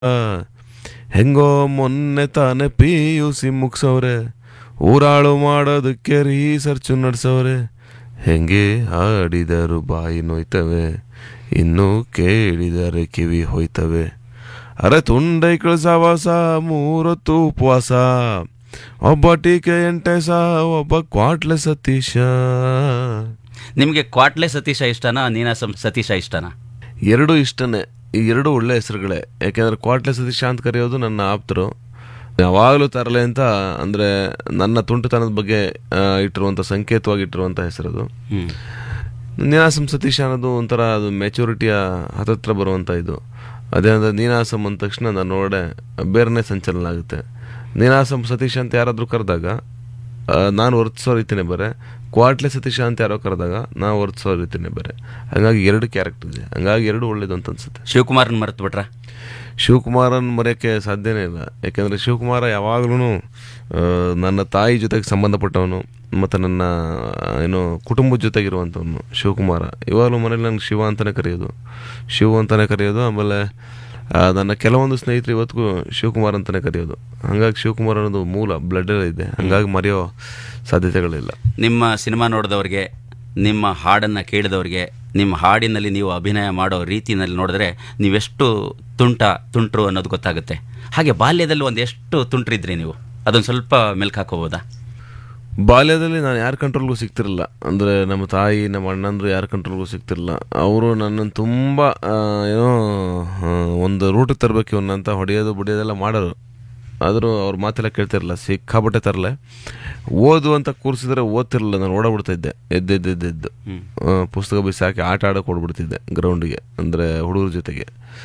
ಹೆಂಗೋ ಮೊನ್ನೆ ತಾನೇ ಪಿ ಯು ಸಿ ಮುಗ್ಸವ್ರೆ ಊರಾಳು ಮಾಡೋದಕ್ಕೆ ರೀಸರ್ಚು ನಡೆಸವ್ರೆ ಹೆಂಗೆ ಹಾಡಿದರು ಬಾಯಿ ನೋಯ್ತವೆ ಇನ್ನು ಕೇಳಿದರೆ ಕಿವಿ ಹೋಯ್ತವೆ ಅರೆ ತುಂಡೈಕಳ ಸವಾಸ ಮೂರೊತ್ತು ಉಪವಾಸ ಒಬ್ಬ ಟೀಕೆ ಎಂಟೆಸ ಒಬ್ಬ ಕ್ವಾಟ್ಲೆ ಸತೀಶ ನಿಮಗೆ ಕ್ವಾಟ್ಲೆ ಸತೀಶ ಇಷ್ಟನಾ ನೀನಾಸಂ ಸತೀಶ ಇಷ್ಟನಾ ಎರಡು ಇಷ್ಟನೇ ಈ ಎರಡು ಒಳ್ಳೆ ಹೆಸರುಗಳೇ ಯಾಕೆಂದ್ರೆ ಕ್ವಾಟ್ಲೆ ಸತೀಶ ಅಂತ ಕರೆಯೋದು ನನ್ನ ಆಪ್ತರು ಯಾವಾಗಲೂ ತರಲೆ ಅಂತ ಅಂದ್ರೆ ನನ್ನ ತುಂಟತನದ ಬಗ್ಗೆ ಆ, ಇಟ್ಟಿರುವಂತ ಸಂಕೇತವಾಗಿ ಇಟ್ಟಿರುವಂತ ಹೆಸರದು ಹ್ಮ್ ನೀನಾಸಂ ಸತೀಶ ಅನ್ನೋದು ಒಂಥರ ಅದು ಮೆಚುರಿಟಿಯ ಹತ್ತತ್ರ ಬರುವಂತ ಇದು ಅದೇ ಅಂದ್ರೆ ನೀನಾಸಂ ಅಂದ ತಕ್ಷಣ ನನ್ನ ಒಳಗಡೆ ಬೇರೆನೇ ಸಂಚಲನ ಆಗುತ್ತೆ ನೀನಾಸಂ ಸತೀಶ ಅಂತ ಯಾರಾದ್ರೂ ಕರೆದಾಗ ನಾನು ವರ್ತಿಸೋ ರೀತಿನೇ ಬೇರೆ ಕ್ವಾಟ್ಲೆ ಸತೀಶ ಅಂತ ಯಾರೋ ಕರೆದಾಗ ನಾವು ವರ್ತಿಸೋ ರೀತಿನೇ ಬೇರೆ ಹಂಗಾಗಿ ಎರಡು ಕ್ಯಾರೆಕ್ಟರ್ ಇದೆ ಹಂಗಾಗಿ ಎರಡು ಒಳ್ಳೇದು ಅಂತ ಅನ್ಸುತ್ತೆ ಶಿವಕುಮಾರ್ನ ಮರೆತು ಬಿಟ್ರ ಶಿವಕುಮಾರನ್ ಮರೆಯೋಕ್ಕೆ ಸಾಧ್ಯನೇ ಇಲ್ಲ ಯಾಕೆಂದರೆ ಶಿವಕುಮಾರ ಯಾವಾಗ್ಲೂ ನನ್ನ ತಾಯಿ ಜೊತೆಗೆ ಸಂಬಂಧಪಟ್ಟವನು ಮತ್ತು ನನ್ನ ಏನು ಕುಟುಂಬದ ಜೊತೆಗಿರುವಂಥವನು ಶಿವಕುಮಾರ ಇವಾಗಲೂ ಮನೇಲಿ ನನಗೆ ಶಿವ ಅಂತಲೇ ಕರೆಯೋದು ಶಿವ ಅಂತಲೇ ಕರೆಯೋದು ಆಮೇಲೆ ಆ, ನನ್ನ ಕೆಲವೊಂದು ಸ್ನೇಹಿತರು ಇವತ್ತಿಗೂ ಶಿವಕುಮಾರ್ ಅಂತಲೇ ಕರೆಯೋದು ಹಾಗಾಗಿ ಶಿವಕುಮಾರ್ ಅನ್ನೋದು ಮೂಲ ಬ್ಲಡ್ ಇದೆ ಹಾಗಾಗಿ ಮರೆಯೋ ಸಾಧ್ಯತೆಗಳಿಲ್ಲ ನಿಮ್ಮ ಸಿನಿಮಾ ನೋಡಿದವ್ರಿಗೆ ನಿಮ್ಮ ಹಾಡನ್ನು ಕೇಳಿದವ್ರಿಗೆ ನಿಮ್ಮ ಹಾಡಿನಲ್ಲಿ ನೀವು ಅಭಿನಯ ಮಾಡೋ ರೀತಿನಲ್ಲಿ ನೋಡಿದ್ರೆ ನೀವೆಷ್ಟು ತುಂಟ ತುಂಟ್ರು ಅನ್ನೋದು ಗೊತ್ತಾಗುತ್ತೆ ಹಾಗೆ ಬಾಲ್ಯದಲ್ಲಿ ಒಂದು ಎಷ್ಟು ತುಂಟ್ರಿದ್ರಿ ನೀವು ಅದೊಂದು ಸ್ವಲ್ಪ ಮೆಲ್ಕ್ ಹಾಕೋಬೋದಾ ಬಾಲ್ಯದಲ್ಲಿ ನಾನು ಯಾರ ಕಂಟ್ರೋಲ್ಗೂ ಸಿಗ್ತಿರಲಿಲ್ಲ ಅಂದರೆ ನಮ್ಮ ತಾಯಿ ನಮ್ಮ ಅಣ್ಣಂದ್ರು ಯಾರ ಕಂಟ್ರೋಲ್ಗೂ ಸಿಗ್ತಿರಲಿಲ್ಲ ಅವರು ನನ್ನನ್ನು ತುಂಬ ಆ, ಏನೋ ಆ, ಒಂದು ರೂಟಿಗೆ ತರಬೇಕು ಇವನ್ನ ಅಂತ ಹೊಡೆಯೋದು ಬಿಡಿಯೋದೆಲ್ಲ ಮಾಡೋರು ಆದರೂ ಅವ್ರ ಮಾತೆಲ್ಲ ಕೇಳ್ತಿರಲಿಲ್ಲ ಸಿಕ್ಕಾಬಟ್ಟೆ ತರಲೆ ಓದು ಅಂತ ಕೂರಿಸಿದ್ರೆ ಓದ್ತಿರಲಿಲ್ಲ ನಾನು ಓಡಾಡ್ಬಿಡ್ತಾ ಇದ್ದೆ ಎದ್ದೆದ್ದೆದ್ದೆದ್ದು ಆ, ಪುಸ್ತಕ ಬಿಸಾಕಿ ಆಟ ಆಡೋಕೆ ಓಡ್ಬಿಡ್ತಿದ್ದೆ ಗ್ರೌಂಡಿಗೆ ಅಂದರೆ ಹುಡುಗರ ಜೊತೆಗೆ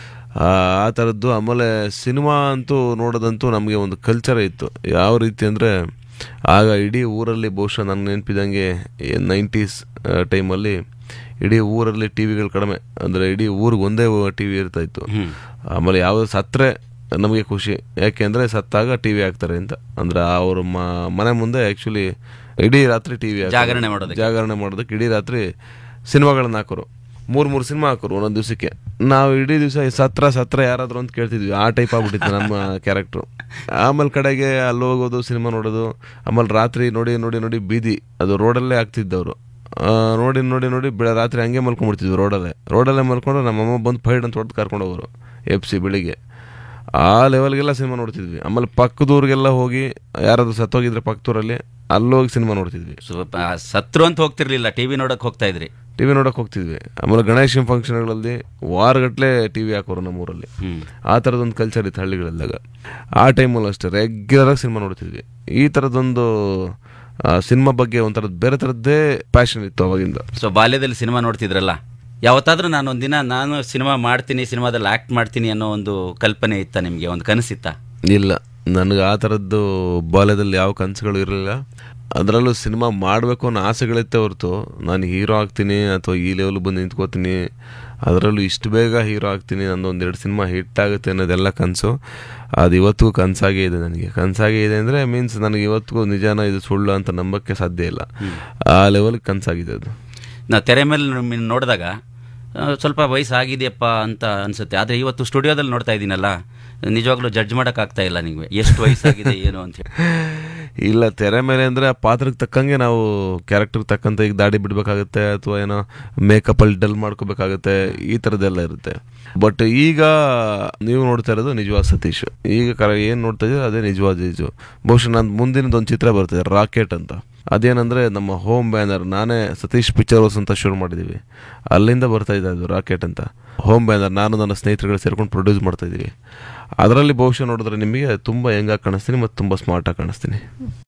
ಆ ಆ ಥರದ್ದು ಆಮೇಲೆ ಸಿನಿಮಾ ಅಂತೂ ನೋಡೋದಂತೂ ನಮಗೆ ಒಂದು ಕಲ್ಚರೇ ಇತ್ತು ಯಾವ ರೀತಿ ಅಂದರೆ ಆಗ ಇಡೀ ಊರಲ್ಲಿ ಬಹುಶಃ ನನಗೆ ನೆನಪಿದಂಗೆ ನೈಂಟೀಸ್ ಟೈಮಲ್ಲಿ ಇಡೀ ಊರಲ್ಲಿ ಟಿ ವಿಗಳು ಕಡಿಮೆ ಅಂದರೆ ಇಡೀ ಊರಿಗೆ ಒಂದೇ ಟಿ ವಿ ಇರ್ತಾ ಇತ್ತು ಆಮೇಲೆ ಯಾವುದು ಸತ್ತರೆ ನಮಗೆ ಖುಷಿ ಯಾಕೆಂದರೆ ಸತ್ತಾಗ ಟಿ ವಿ ಹಾಕ್ತಾರೆ ಅಂತ ಅಂದರೆ ಅವ್ರ ಮ- ಮನೆ ಮುಂದೆ ಆ್ಯಕ್ಚುಲಿ ಇಡೀ ರಾತ್ರಿ ಟಿ ವಿ ಜಾಗರಣೆ ಮಾಡೋದಕ್ಕೆ. ಜಾಗರಣೆ ಮಾಡೋದಕ್ಕೆ ಇಡೀ ರಾತ್ರಿ ಸಿನಿಮಾಗಳನ್ನ ಹಾಕೋರು ಮೂರು ಮೂರು ಸಿನಿಮಾ ಹಾಕೋರು ಒಂದೊಂದು ದಿವಸಕ್ಕೆ ನಾವು ಇಡೀ ದಿವಸ ಸತ್ರ ಸತ್ರ ಯಾರಾದರೂ ಅಂತ ಕೇಳ್ತಿದ್ವಿ ಆ ಟೈಪ್ ಆಗ್ಬಿಟ್ಟಿತ್ತು ನಮ್ಮ ಕ್ಯಾರೆಕ್ಟ್ರು ಆಮೇಲೆ ಕಡೆಗೆ ಅಲ್ಲಿ ಹೋಗೋದು ಸಿನಿಮಾ ನೋಡೋದು ಆಮೇಲೆ ರಾತ್ರಿ ನೋಡಿ ನೋಡಿ ನೋಡಿ ಬೀದಿ ಅದು ರೋಡಲ್ಲೇ ಆಗ್ತಿದ್ದವರು ನೋಡಿ ನೋಡಿ ನೋಡಿ ಬೆಳ ರಾತ್ರಿ ಹಂಗೆ ಮಲ್ಕೊಂಡ್ಬಿಡ್ತಿದ್ವಿ ರೋಡಲ್ಲೇ ರೋಡಲ್ಲೇ ಮಲ್ಕೊಂಡು ನಮ್ಮಮ್ಮ ಬಂದು ಫೈಡ್ ಅಂತ ಹೊಡೆದು ಕರ್ಕೊಂಡು ಹೋಗೋರು ಎಫ್ ಸಿ ಬೆಳಿಗ್ಗೆ ಆ ಲೆವೆಲ್ಗೆಲ್ಲ ಸಿನಿಮಾ ನೋಡ್ತಿದ್ವಿ ಆಮೇಲೆ ಪಕ್ಕದೂರಿಗೆಲ್ಲ ಹೋಗಿ ಯಾರಾದ್ರೂ ಸತ್ತೋಗಿದ್ರೆ ಪಕ್ಕದೂರಲ್ಲಿ ಅಲ್ಲೋಗಿ ಸಿನಿಮಾ ನೋಡ್ತಿದ್ವಿ ಸ್ವಲ್ಪ ಸತ್ರು ಅಂತ ಹೋಗ್ತಿರ್ಲಿಲ್ಲ ಟಿವಿ ನೋಡಕ್ ಹೋಗ್ತಾ ಇದ್ರಿ ಟಿ ವಿ ನೋಡೋಕೆ ಹೋಗ್ತಿದ್ವಿ ಆಮೇಲೆ ಗಣೇಶನ ಫಂಕ್ಷನ್ಗಳಲ್ಲಿ ವಾರಗಟ್ಟಲೆ ಟಿ ವಿ ಹಾಕೋರು ನಮ್ಮೂರಲ್ಲಿ ಹ್ಮ್ ಆ ಥರದೊಂದು ಕಲ್ಚರ್ ಇತ್ತು ಹಳ್ಳಿಗಳಲ್ಲಾಗ ಆ ಟೈಮಲ್ಲಿ ಅಷ್ಟೇ ರೆಗ್ಯುಲರಾಗಿ ಸಿನಿಮಾ ನೋಡ್ತಿದ್ವಿ ಈ ಥರದೊಂದು ಸಿನಿಮಾ ಬಗ್ಗೆ ಒಂಥರದ್ದು ಬೇರೆ ಥರದ್ದೇ ಪ್ಯಾಷನ್ ಇತ್ತು ಅವಾಗಿಂದ ಸೊ ಬಾಲ್ಯದಲ್ಲಿ ಸಿನಿಮಾ ನೋಡ್ತಿದ್ರಲ್ಲ ಯಾವತ್ತಾದ್ರೂ ನಾನು ಒಂದಿನ ನಾನು ಸಿನಿಮಾ ಮಾಡ್ತೀನಿ ಸಿನಿಮಾದಲ್ಲಿ ಆಕ್ಟ್ ಮಾಡ್ತೀನಿ ಅನ್ನೋ ಒಂದು ಕಲ್ಪನೆ ಇತ್ತ ನಿಮಗೆ ಒಂದು ಕನಸಿತ್ತ ಇಲ್ಲ ನನಗೆ ಆ ಥರದ್ದು ಬಾಲ್ಯದಲ್ಲಿ ಯಾವ ಕನಸುಗಳು ಇರಲಿಲ್ಲ ಅದರಲ್ಲೂ ಸಿನಿಮಾ ಮಾಡಬೇಕು ಅನ್ನೋ ಆಸೆಗಳಿತ್ತೆ ಹೊರತು ನಾನು ಹೀರೋ ಆಗ್ತೀನಿ ಅಥವಾ ಈ ಲೆವೆಲ್ ಬಂದು ನಿಂತ್ಕೋತೀನಿ ಅದರಲ್ಲೂ ಇಷ್ಟು ಬೇಗ ಹೀರೋ ಆಗ್ತೀನಿ ನಂದು ಒಂದೆರಡು ಸಿನಿಮಾ ಹಿಟ್ ಆಗುತ್ತೆ ಅನ್ನೋದೆಲ್ಲ ಕನಸು ಅದು ಇವತ್ತಿಗೂ ಕನಸಾಗೇ ಇದೆ ನನಗೆ ಕನಸಾಗೇ ಇದೆ ಅಂದರೆ ಮೀನ್ಸ್ ನನಗೆ ಇವತ್ತಿಗೂ ನಿಜಾನ ಇದು ಸುಳ್ಳು ಅಂತ ನಂಬಕ್ಕೆ ಸಾಧ್ಯ ಇಲ್ಲ ಆ ಲೆವೆಲ್ಗೆ ಕನಸಾಗಿದೆ ಅದು ನಾವು ತೆರೆ ಮೇಲೆ ನಿಮ್ಮನ್ನ ನೋಡಿದಾಗ ಆ, ಸ್ವಲ್ಪ ವಯಸ್ಸಾಗಿದೆಯಪ್ಪ ಅಂತ ಅನ್ಸುತ್ತೆ ಆದರೆ ಇವತ್ತು ಸ್ಟುಡಿಯೋದಲ್ಲಿ ನೋಡ್ತಾ ಇದ್ದೀನಲ್ಲ ನಿಜವಾಗ್ಲೂ ಜಡ್ಜ್ ಮಾಡೋಕ್ಕಾಗ್ತಾ ಇಲ್ಲ ನಿಮಗೆ ಎಷ್ಟು ವಯಸ್ಸಾಗಿದೆ ಏನು ಅಂತ ಹೇಳಿ ಇಲ್ಲ ತೆರೆ ಮೇಲೆ ಅಂದರೆ ಆ ಪಾತ್ರಕ್ಕೆ ತಕ್ಕಂಗೆ ನಾವು ಕ್ಯಾರೆಕ್ಟರ್ಗೆ ತಕ್ಕಂತೆ ಈಗ ದಾಡಿ ಬಿಡಬೇಕಾಗುತ್ತೆ ಅಥವಾ ಏನೋ ಮೇಕಪ್ಪಲ್ಲಿ ಡಲ್ ಮಾಡ್ಕೋಬೇಕಾಗುತ್ತೆ ಈ ಥರದ್ದೆಲ್ಲ ಇರುತ್ತೆ ಬಟ್ ಈಗ ನೀವು ನೋಡ್ತಾ ಇರೋದು ನಿಜವಾದ ಸತೀಶ್ ಈಗ ಕರ ಏನು ನೋಡ್ತಾ ಇದ್ದೀರ ಅದೇ ನಿಜವಾದ ಜೀಜು ಬಹುಶಃ ನಾನು ಮುಂದಿನದೊಂದು ಒಂದು ಚಿತ್ರ ಬರ್ತಿದೆ ರಾಕೆಟ್ ಅಂತ ಅದೇನಂದರೆ ನಮ್ಮ ಹೋಮ್ ಬ್ಯಾನರ್ ನಾನೇ ಸತೀಶ್ ಪಿಕ್ಚರ್ಸ್ ಅಂತ ಶುರು ಮಾಡಿದ್ದೀವಿ ಅಲ್ಲಿಂದ ಬರ್ತಾ ಇದೆ ಅದು ರಾಕೆಟ್ ಅಂತ ಹೋಮ್ ಬ್ಯಾನರ್ ನಾನು ನನ್ನ ಸ್ನೇಹಿತರುಗಳು ಸೇರ್ಕೊಂಡು ಪ್ರೊಡ್ಯೂಸ್ ಮಾಡ್ತಾ ಇದ್ದೀವಿ ಅದರಲ್ಲಿ ಬಹುಶಃ ನೋಡಿದ್ರೆ ನಿಮಗೆ ತುಂಬ ಹೆಂಗಾಗಿ ಕಾಣಿಸ್ತೀನಿ ಮತ್ತು ತುಂಬ ಸ್ಮಾರ್ಟಾಗಿ ಕಾಣಿಸ್ತೀನಿ